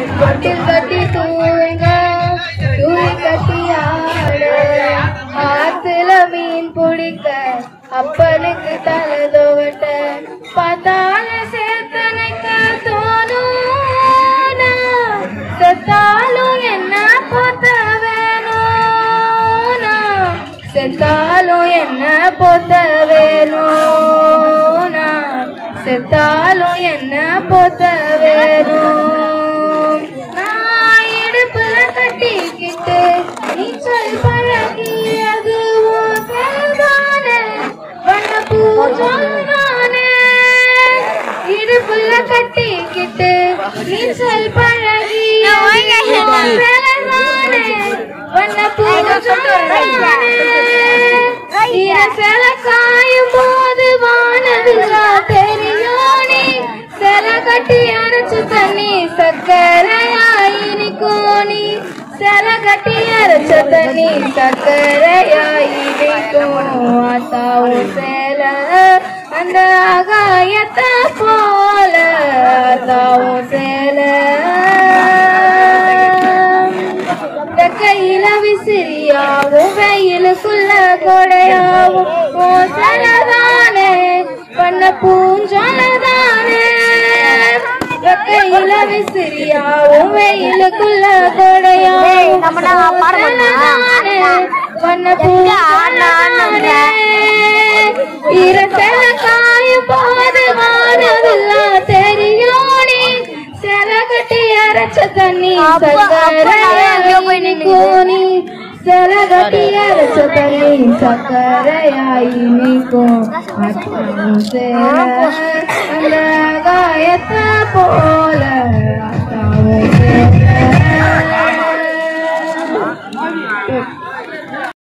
தொட்டில் கட்டி தூங்க தூரி கட்டி ஆட ஆத்துல மீன் பிடிக்க அப்பனுக்கு தலை தோவட்ட பார்த்தால சேத்தனைக்க தோணும் செத்தாலும் என்ன போத்த வேணும் நான். செத்தாலும் என்ன போத்த வேணும் நான். செத்தாலும் என்ன போத்த வேணும் நான் இடுப்புல கட்டிக்கிட்டு நீச்சல் பழகியது உன் செயல்தானே வண்ண பூஜானே இடுப்புல கட்டிக்கிட்டு நீச்சல் பழகிய செயல்தானே வண்ண பூஜானே சில காயும் போது வானதுலா தெரியோனி சில கட்டி அரைச்சு தண்ணி சக்கரையாயினி கோணி சில கட்டி அரைச்ச தண்ணி சக்கரையாயினிக்கும் ஆத்தாவும் சேல அந்த ஆகாயத்தை போல ஆத்தாவும் சேல கையில விசிறியாவும் வெயிலுக்குள்ள கொடையாவும் மோசலதானே பண்ண பூஞ்சலதானே கையில விசிறியாவும் வெயிலுக்குள்ள கொடையாவும் மோசலதானே பண்ண பூஞ்சலதானே இரசல காயும் போது வானவெல்லாம் தெரியோனி சில கட்டி அரைச்ச தண்ணி சக்கரையாயினி கோணி சில கட்டி அரைச்ச தண்ணி சக்கரையாயினி கோணி அந்த காயத்தை போல அத்தாவும் சேர.